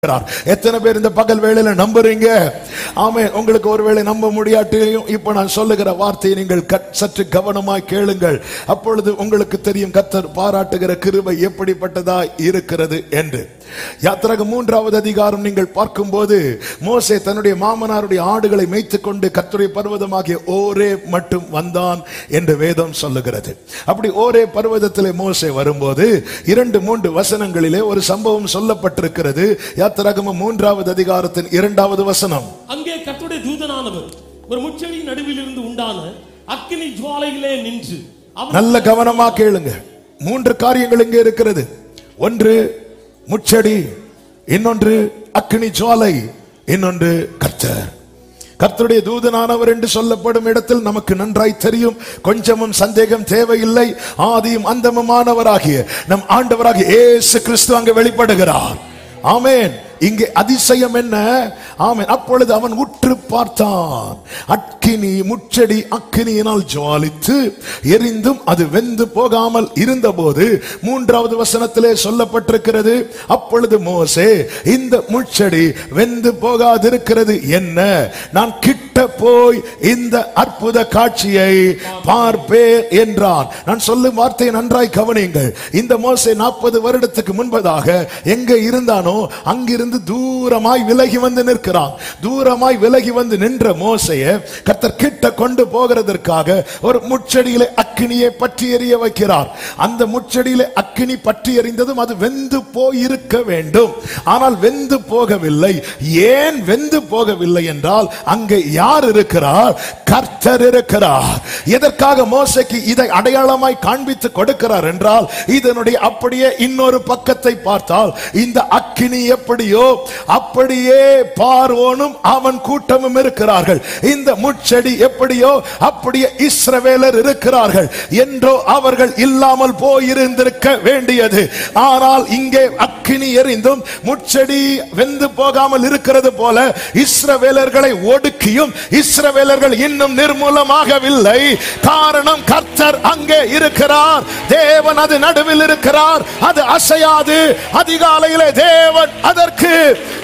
இருக்கிறார். எத்தனை பேர் இந்த பகல் வேளையில நம்புறீங்க ஆமே உங்களுக்கு ஒருவேளை நம்ப முடியாட்டியும் இப்ப நான் சொல்லுகிற வார்த்தையை நீங்கள் கட்- சற்று கவனமாய் கேளுங்கள் அப்பொழுது உங்களுக்கு தெரியும் கத்தர் பாராட்டுகிற கிருபை எப்படிப்பட்டதா இருக்கிறது என்று யாத்திராக மூன்றாவது அதிகாரம் நீங்கள் பார்க்கும்போது மோசே தன்னுடைய மாமனாருடைய ஆடுகளை மேய்த்துக் கொண்டு கத்துடைய பர்வதமாகிய ஓரே மட்டும் வந்தான் என்று வேதம் சொல்லுகிறது அப்படி ஓரே பர்வதத்திலே மோசே வரும்போது இரண்டு மூன்று வசனங்களிலே ஒரு சம்பவம் சொல்லப்பட்டிருக்கிறது யாத்திராகமம் மூன்றாவது அதிகாரத்தின் இரண்டாவது வசனம் அங்கே கர்த்தருடைய தூதனானவர் ஒரு முச்செடி நடுவில் இருந்து உண்டான அக்கினி ஜுவாலையிலே நின்று அவர் நல்ல கவனமா கேளுங்க மூன்று காரியங்கள் இங்கே இருக்கிறது ஒன்று முச்செடி இன்னொன்று அக்கினி ஜுவாலை இன்னொன்று கர்த்தர் கர்த்தருடைய தூதனானவர் என்று சொல்லப்படும் இடத்தில் நமக்கு நன்றாய் தெரியும் கொஞ்சமும் சந்தேகம் தேவையில்லை ஆதியும் அந்தமுமானவராகிய நம் ஆண்டவராகிய இயேசு கிறிஸ்து அங்கே வெளிப்படுகிறார் ஆமென் இங்கே அதிசயம் என்ன ஆமென் அப்பொழுது அவன் உற்று பார்த்தான் அக்கினி முச்செடி அக்கினியினால் ஜுவாலித்து எரிந்தும் அது வெந்து போகாமல் இருந்தபோது மூன்றாவது வசனத்திலே சொல்லப்பட்டிருக்கிறது அப்பொழுது மோசே இந்த முச்செடி வெந்து போகாதிருக்கிறது என்ன நான் கிட்ட போய் இந்த அற்புத காட்சியை பார்ப்பேன் என்றான் நான் சொல்லும் வார்த்தையை நன்றாய் கவனியுங்கள் இந்த மோசே நாற்பது வருடத்துக்கு முன்பதாக எங்க இருந்தானோ அங்கிருந்து தூரமாய் விலகி வந்து நிற்கிறான் தூரமாய் விலகி வந்து நின்ற மோசைய கர்த்தர் கிட்ட கொண்டு போகிறதற்காக ஒரு முச்செடியிலே அக்கினியை பற்றி எறிய வைக்கிறார் அந்த முச்செடியிலே அக்கினி பற்றி எறிந்ததும் அது வெந்து போயிருக்க வேண்டும் ஆனால் வெந்து போகவில்லை ஏன் வெந்து போகவில்லை என்றால் அங்கே யார் இருக்கிறார் கர்த்தர் இருக்கிறார் எதற்காக மோசைக்கு இதை அடையாளமாய் காண்பித்து கொடுக்கிறார் என்றால் இதனுடைய அப்படியே இன்னொரு பக்கத்தை பார்த்தால் இந்த அக்கினி எப்படியோ அப்படியே பார்வோனும் அவன் கூட்டமும் இருக்கிறார்கள் இந்த முச்செடி எப்படியோ அப்படியே இஸ்ரவேலர் இருக்கிறார்கள் என்றோ அவர்கள் இல்லாமல் போயிருந்திருக்க வேண்டியது ஆனால் இங்கே அக்கினி எரிந்தும் முச்செடி வெந்து போகாமல் இருக்கிறது போல இஸ்ரவேலர்களை ஒடுக்கியும் இஸ்ரவேலர்கள் இன்னும் நிர்மூலமாகவில்லை காரணம் கர்த்தர் அங்கே இருக்கிறார் தேவன் அது நடுவில் இருக்கிறார் அது அசையாது அதிகாலையிலே தேவன் அதற்கு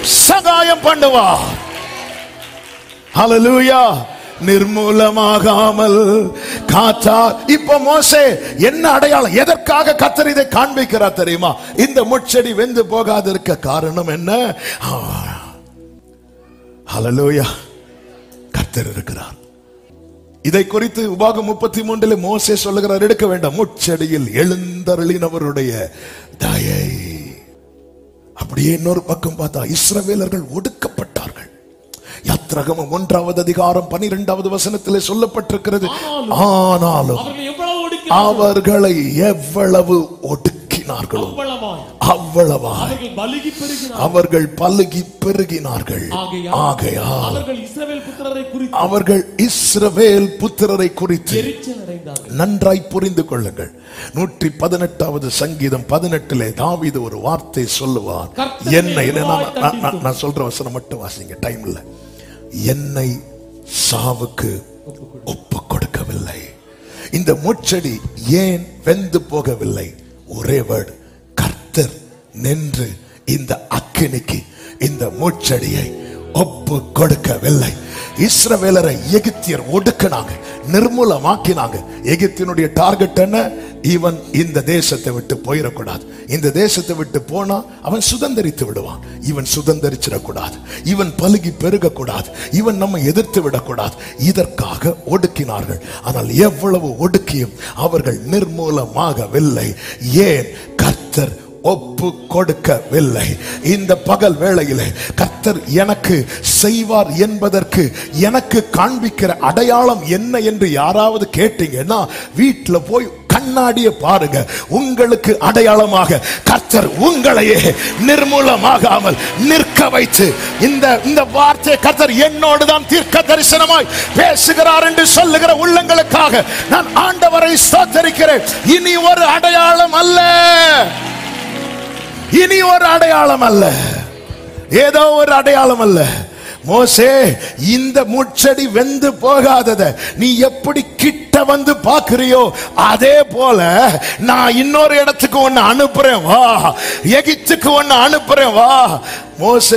சகாயம் பண்ணுவார் ஹalleluya நிர்மூலமாகாமல் காத்தார் இப்ப மோசே என்ன அடையாளம் எதற்காக கத்தர் இதை காண்பிக்கிறார் தெரியுமா இந்த முச்செடி வெந்து போகாதிருக்க காரணம் என்ன ஹalleluya கர்த்தர் இருக்கிறார் இதை குறித்து உபாகம் முப்பத்தி மூன்றில் மோசே சொல்லுகிறார் எடுக்க வேண்டாம் முச்செடியில் எழுந்தருளினவருடைய தயை அப்படியே இன்னொரு பக்கம் பார்த்தா இஸ்ரவேலர்கள் ஒடுக்கப்பட்டார்கள் யாத்திரகமம் ஒன்றாவது அதிகாரம் பனிரெண்டாவது வசனத்திலே சொல்லப்பட்டிருக்கிறது ஆனாலும் அவர்கள் எவ்வளவு ஒடுக்க அவர்களை எவ்வளவு ஒடுக்கினார்களோ அவ்வளவாய் அவ்வளவா அவர்கள் பலுகி பெருகினார் அவர்கள் பலுகி பெருகினார்கள் ஆகையால் ஆகையால் அவர்கள் இஸ்ரவேல் புத்திரரை குறித்து அவர்கள் இஸ்ரவேல் புத்திரரை குறித்து எரிச்சல் அடைந்தார்கள் நன்றாய் புரிந்து கொள்ளுங்கள் நூற்றி பதினெட்டாவது சங்கீதம் பதினெட்டுல தாவீது ஒரு வார்த்தை சொல்லுவார் கர்த்தர் என்னை என்னை நான் வெகுவாய் நான்- நான்- நான் சொல்ற வசனம் மட்டும் வாசிங்க டைம் இல்ல என்னை சாவுக்கு ஒப்பு கொடுக்கவில்லை இந்த முச்செடி ஏன் வெந்து போகவில்லை ஒரே வேர்டு கர்த்தர் நின்று இந்த அக்கினிக்கு இந்த முச்செடியை ஒப்பு கொடுக்கவில்லை இஸ்ரவேலரை எகிப்தியர் ஒடுக்கினாங்க நிர்மூலமாக்கினாங்க எகிப்தினுடைய டார்கெட் என்ன இவன் இந்த தேசத்தை விட்டு போயிடக்கூடாது இந்த தேசத்தை விட்டு போனா அவன் சுதந்தரித்து விடுவான் இவன் சுதந்தரிச்சிடக்கூடாது இவன் பலுகி பெருகக்கூடாது இவன் நம்ம எதிர்த்து விடக்கூடாது இதற்காக ஒடுக்கினார்கள் ஆனால் எவ்வளவு ஒடுக்கியும் அவர்கள் நிர்மூலமாகவில்லை ஏன் கர்த்தர் ஒப்பு கொடுக்கவில்லை இந்த பகல் வேளையிலே கர்த்தர் எனக்கு செய்வார் என்பதற்கு எனக்கு காண்பிக்கிற அடையாளம் என்ன என்று யாராவது கேட்டீங்கன்னா வீட்டுல போய் கண்ணாடிய பாருங்க உங்களுக்கு அடையாளமாக கர்த்தர் உங்களையே நிர்மூலமாகாமல் நிற்க வைத்து இந்த இந்த வார்த்தை கர்த்தர் என்னோடு தான் தீர்க்க தரிசனமாய் பேசுகிறார் என்று சொல்லுகிற உள்ளங்களுக்காக நான் ஆண்டவரை ஸ்தோத்தரிக்கிறேன் இனி ஒரு அடையாளம் அல்ல இனி ஒரு அடையாளம் அல்ல ஏதோ ஒரு அடையாளம் அல்ல மோசே இந்த முச்செடி வெந்து போகாதத நீ எப்படி கிட்ட வந்து பாக்குறியோ அதே போல நான் இன்னொரு இடத்துக்கு ஒன்னு அனுப்புறேன் வா எகிப்துக்கு ஒன்னு அனுப்புறேன் வா மோசே